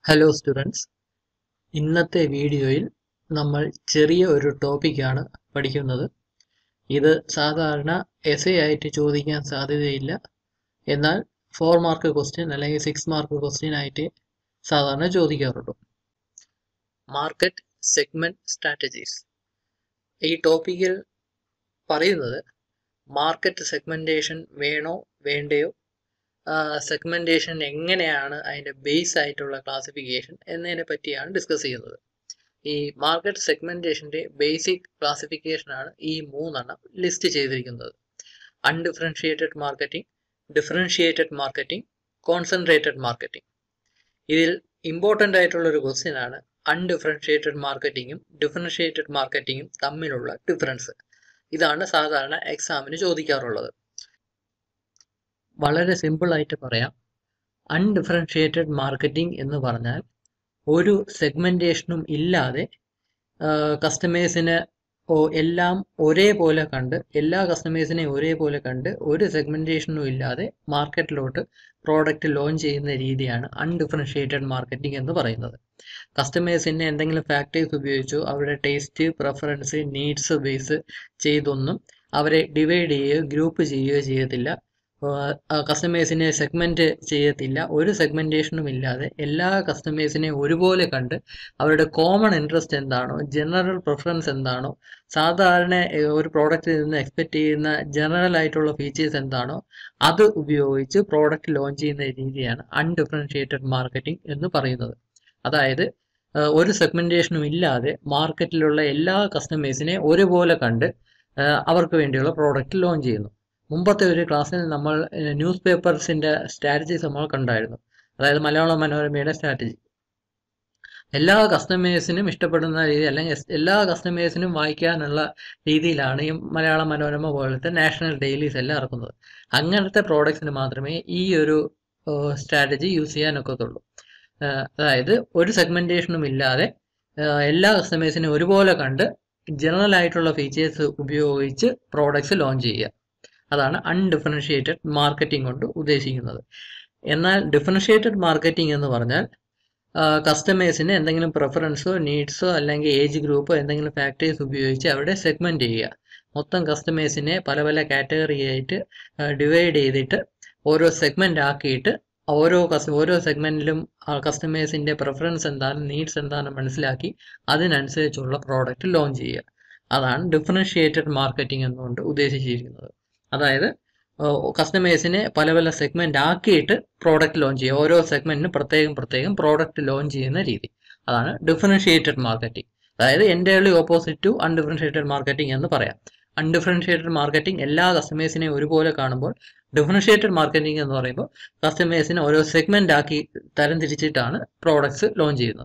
hello students ഇന്നത്തെ വീഡിയോയിൽ നമ്മൾ ചെറിയ ഒരു ടോപ്പിക്കാണ് പഠിക്കുന്നത് ഇത് സാധാരണ എസ് എ ആയിട്ട് ചോദിക്കാൻ സാധ്യതയില്ല എന്നാൽ ഫോർ മാർക്ക് ക്വസ്റ്റ്യൻ അല്ലെങ്കിൽ സിക്സ് മാർക്ക് ക്വസ്റ്റ്യൻ ആയിട്ട് സാധാരണ ചോദിക്കാറുള്ളൂ മാർക്കറ്റ് സെഗ്മെന്റ് സ്ട്രാറ്റജീസ് ഈ ടോപ്പിക്കിൽ പറയുന്നത് മാർക്കറ്റ് സെഗ്മെന്റേഷൻ വേണോ വേണ്ടയോ സെഗ്മെന്റേഷൻ എങ്ങനെയാണ് അതിൻ്റെ ബേസ് ആയിട്ടുള്ള ക്ലാസിഫിക്കേഷൻ എന്നതിനെ പറ്റിയാണ് ഡിസ്കസ് ചെയ്യുന്നത് ഈ മാർക്കറ്റ് സെഗ്മെന്റേഷൻ്റെ ബേസിക് ക്ലാസിഫിക്കേഷനാണ് ഈ മൂന്നെണ്ണം ലിസ്റ്റ് ചെയ്തിരിക്കുന്നത് undifferentiated marketing differentiated marketing concentrated marketing ഇതിൽ ഇമ്പോർട്ടൻ്റ് ആയിട്ടുള്ള ഒരു ക്വസ്റ്റ്യൻ ആണ് അൺഡിഫറൻഷിയേറ്റഡ് മാർക്കറ്റിങ്ങും ഡിഫറൻഷിയേറ്റഡ് മാർക്കറ്റിങ്ങും തമ്മിലുള്ള ഡിഫറൻസ് ഇതാണ് സാധാരണ എക്സാമിന് ചോദിക്കാറുള്ളത് വളരെ സിമ്പിൾ ആയിട്ട് പറയാം അൺഡിഫറൻഷിയേറ്റഡ് മാർക്കറ്റിംഗ് എന്ന് പറഞ്ഞാൽ ഒരു സെഗ്മെന്റേഷനും ഇല്ലാതെ കസ്റ്റമേഴ്സിന് എല്ലാം ഒരേപോലെ കണ്ട് എല്ലാ കസ്റ്റമേഴ്സിനെയും ഒരേപോലെ കണ്ട് ഒരു സെഗ്മെന്റേഷനും ഇല്ലാതെ മാർക്കറ്റിലോട്ട് പ്രോഡക്റ്റ് ലോഞ്ച് ചെയ്യുന്ന രീതിയാണ് അൺഡിഫറൻഷിയേറ്റഡ് മാർക്കറ്റിംഗ് എന്ന് പറയുന്നത് കസ്റ്റമേഴ്സിൻ്റെ എന്തെങ്കിലും ഫാക്ടേഴ്സ് ഉപയോഗിച്ചോ അവരുടെ ടേസ്റ്റ് പ്രിഫറൻസ് നീഡ്സ് ബേസ് ചെയ്തൊന്നും അവരെ ഡിവൈഡ് ചെയ്യുകയോ ഗ്രൂപ്പ് ചെയ്യുകയോ ചെയ്യത്തില്ല കസ്റ്റമേഴ്സിനെ സെഗ്മെന്റ് ചെയ്യത്തില്ല ഒരു സെഗ്മെന്റേഷനും ഇല്ലാതെ എല്ലാ കസ്റ്റമേഴ്സിനെയും ഒരുപോലെ കണ്ട് അവരുടെ കോമൺ ഇൻട്രസ്റ്റ് എന്താണോ ജനറൽ പ്രിഫറൻസ് എന്താണോ സാധാരണ ഒരു പ്രോഡക്റ്റിൽ നിന്ന് എക്സ്പെക്ട് ചെയ്യുന്ന ജനറൽ ആയിട്ടുള്ള ഫീച്ചേഴ്സ് എന്താണോ അത് ഉപയോഗിച്ച് പ്രോഡക്റ്റ് ലോഞ്ച് ചെയ്യുന്ന രീതിയാണ് അൺഡിഫറൻഷിയേറ്റഡ് മാർക്കറ്റിംഗ് എന്ന് പറയുന്നത് അതായത് ഒരു സെഗ്മെന്റേഷനും ഇല്ലാതെ മാർക്കറ്റിലുള്ള എല്ലാ കസ്റ്റമേഴ്സിനെ ഒരുപോലെ കണ്ട് അവർക്ക് വേണ്ടിയുള്ള പ്രോഡക്റ്റ് ലോഞ്ച് ചെയ്യുന്നു മുമ്പത്തെ ഒരു ക്ലാസ്സിൽ നമ്മൾ ന്യൂസ് പേപ്പേഴ്സിന്റെ സ്ട്രാറ്റജീസ് നമ്മൾ കണ്ടായിരുന്നു അതായത് മലയാള മനോരമയുടെ സ്ട്രാറ്റജി എല്ലാ കസ്റ്റമേഴ്സിനും ഇഷ്ടപ്പെടുന്ന രീതി അല്ലെങ്കിൽ എല്ലാ കസ്റ്റമേഴ്സിനും വായിക്കാനുള്ള രീതിയിലാണ് ഈ മലയാള മനോരമ പോലത്തെ നാഷണൽ ഡെയിലീസ് എല്ലാം ഇറക്കുന്നത് അങ്ങനത്തെ പ്രോഡക്ട്സിന് മാത്രമേ ഈ ഒരു സ്ട്രാറ്റജി യൂസ് ചെയ്യാനൊക്കത്തുള്ളൂ അതായത് ഒരു സെഗ്മെന്റേഷനും ഇല്ലാതെ എല്ലാ കസ്റ്റമേഴ്സിനും ഒരുപോലെ കണ്ട് ജനറൽ ആയിട്ടുള്ള ഫീച്ചേഴ്സ് ഉപയോഗിച്ച് പ്രോഡക്ട്സ് ലോഞ്ച് ചെയ്യുക അതാണ് അൺഡിഫറൻഷിയേറ്റഡ് മാർക്കറ്റിംഗ് കൊണ്ട് ഉദ്ദേശിക്കുന്നത് എന്നാൽ ഡിഫറൻഷിയേറ്റഡ് മാർക്കറ്റിംഗ് എന്ന് പറഞ്ഞാൽ കസ്റ്റമേഴ്സിന് എന്തെങ്കിലും പ്രിഫറൻസോ നീഡ്സോ അല്ലെങ്കിൽ ഏജ് ഗ്രൂപ്പോ എന്തെങ്കിലും ഫാക്ടേഴ്സ് ഉപയോഗിച്ച് അവിടെ സെഗ്മെന്റ് ചെയ്യുക മൊത്തം കസ്റ്റമേഴ്സിനെ പല പല കാറ്റഗറി ആയിട്ട് ഡിവൈഡ് ചെയ്തിട്ട് ഓരോ സെഗ്മെന്റ് ആക്കിയിട്ട് ഓരോ കസ്റ്റ ഓരോ സെഗ്മെന്റിലും കസ്റ്റമേഴ്സിന്റെ പ്രിഫറൻസ് എന്താണ് നീഡ്സ് എന്താണെന്ന് മനസ്സിലാക്കി അതിനനുസരിച്ചുള്ള പ്രോഡക്റ്റ് ലോഞ്ച് ചെയ്യുക അതാണ് ഡിഫറൻഷിയേറ്റഡ് മാർക്കറ്റിംഗ് എന്നുകൊണ്ട് ഉദ്ദേശിച്ചിരിക്കുന്നത് അതായത് കസ്റ്റമേഴ്സിനെ പല പല സെഗ്മെന്റ് ആക്കിയിട്ട് പ്രോഡക്റ്റ് ലോഞ്ച് ചെയ്യുക ഓരോ സെഗ്മെന്റിനും പ്രത്യേകം പ്രത്യേകം പ്രോഡക്റ്റ് ലോഞ്ച് ചെയ്യുന്ന രീതി അതാണ് ഡിഫറൻഷിയേറ്റഡ് മാർക്കറ്റിംഗ് അതായത് entirely opposite to undifferentiated marketing എന്ന് പറയാം അൺഡിഫറൻഷിയേറ്റഡ് മാർക്കറ്റിംഗ് എല്ലാ കസ്റ്റമേഴ്സിനെയും ഒരുപോലെ കാണുമ്പോൾ ഡിഫറൻഷിയേറ്റഡ് മാർക്കറ്റിംഗ് എന്ന് പറയുമ്പോൾ കസ്റ്റമേഴ്സിനെ ഓരോ സെഗ്മെന്റ് ആക്കി തരം തിരിച്ചിട്ടാണ് പ്രോഡക്ട്സ് ലോഞ്ച് ചെയ്യുന്നത്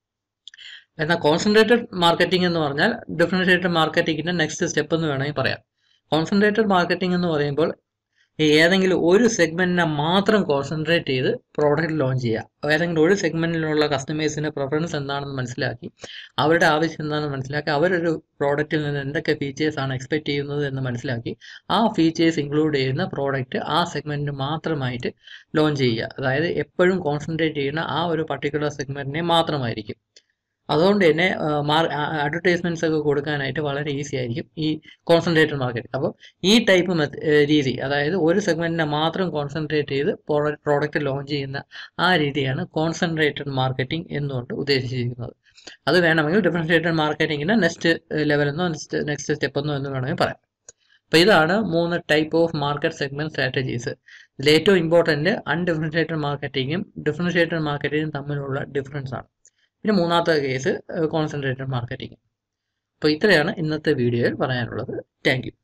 എന്നാൽ കോൺസെൻട്രേറ്റഡ് മാർക്കറ്റിംഗ് എന്ന് പറഞ്ഞാൽ ഡിഫറൻഷിയേറ്റഡ് മാർക്കറ്റിംഗിന്റെ നെക്സ്റ്റ് സ്റ്റെപ്പ് എന്ന് വേണമെങ്കിൽ പറയാം കോൺസെൻട്രേറ്റഡ് മാർക്കറ്റിംഗ് എന്ന് പറയുമ്പോൾ ഏതെങ്കിലും ഒരു സെഗ്മെന്റിനെ മാത്രം കോൺസെൻട്രേറ്റ് ചെയ്ത് പ്രോഡക്റ്റ് ലോഞ്ച് ചെയ്യുക ഏതെങ്കിലും ഒരു സെഗ്മെന്റിലുള്ള കസ്റ്റമേഴ്സിന്റെ പ്രിഫറൻസ് എന്താണെന്ന് മനസ്സിലാക്കി അവരുടെ ആവശ്യം എന്താണെന്ന് മനസ്സിലാക്കി അവരൊരു പ്രോഡക്റ്റിൽ നിന്ന് എന്തൊക്കെ ഫീച്ചേഴ്സ് ആണ് എക്സ്പെക്ട് ചെയ്യുന്നത് എന്ന് മനസ്സിലാക്കി ആ ഫീച്ചേഴ്സ് ഇൻക്ലൂഡ് ചെയ്യുന്ന പ്രോഡക്റ്റ് ആ സെഗ്മെന്റിന് മാത്രമായിട്ട് ലോഞ്ച് ചെയ്യുക അതായത് എപ്പോഴും കോൺസെൻട്രേറ്റ് ചെയ്യുന്ന ആ ഒരു പർട്ടിക്കുലർ സെഗ്മെന്റിനെ മാത്രമായിരിക്കും അതുകൊണ്ട് തന്നെ അഡ്വർടൈസ്മെന്റ്സ് ഒക്കെ കൊടുക്കാനായിട്ട് വളരെ ഈസി ആയിരിക്കും ഈ കോൺസെൻട്രേറ്റഡ് മാർക്കറ്റ് അപ്പോൾ ഈ ടൈപ്പ് രീതി അതായത് ഒരു സെഗ്മെന്റിനെ മാത്രം കോൺസെൻട്രേറ്റ് ചെയ്ത് പ്രോഡക്റ്റ് ലോഞ്ച് ചെയ്യുന്ന ആ രീതിയാണ് കോൺസെൻട്രേറ്റഡ് മാർക്കറ്റിംഗ് എന്നുകൊണ്ട് ഉദ്ദേശിച്ചിരിക്കുന്നത് അത് വേണമെങ്കിൽ ഡിഫറൻഷിയേറ്റഡ് മാർക്കറ്റിംഗിന്റെ നെക്സ്റ്റ് ലെവൽ എന്നോ നെക്സ്റ്റ് നെക്സ്റ്റ് സ്റ്റെപ്പ് എന്നോ എന്ന് വേണമെങ്കിൽ പറയാം അപ്പോൾ ഇതാണ് മൂന്ന് type of market segment strategies ഇതിൽ ഏറ്റവും ഇമ്പോർട്ടൻറ്റ് അൺഡിഫറൻഷിയേറ്റഡ് മാർക്കറ്റിങ്ങും ഡിഫറൻഷിയേറ്റഡ് മാർക്കറ്റിങ്ങും തമ്മിലുള്ള ഡിഫറൻസ് ആണ് പിന്നെ മൂന്നാമത്തെ കേസ് കോൺസെൻട്രേറ്റഡ് മാർക്കറ്റിംഗ് അപ്പോൾ ഇത്രയാണ് ഇന്നത്തെ വീഡിയോയിൽ പറയാനുള്ളത് താങ്ക്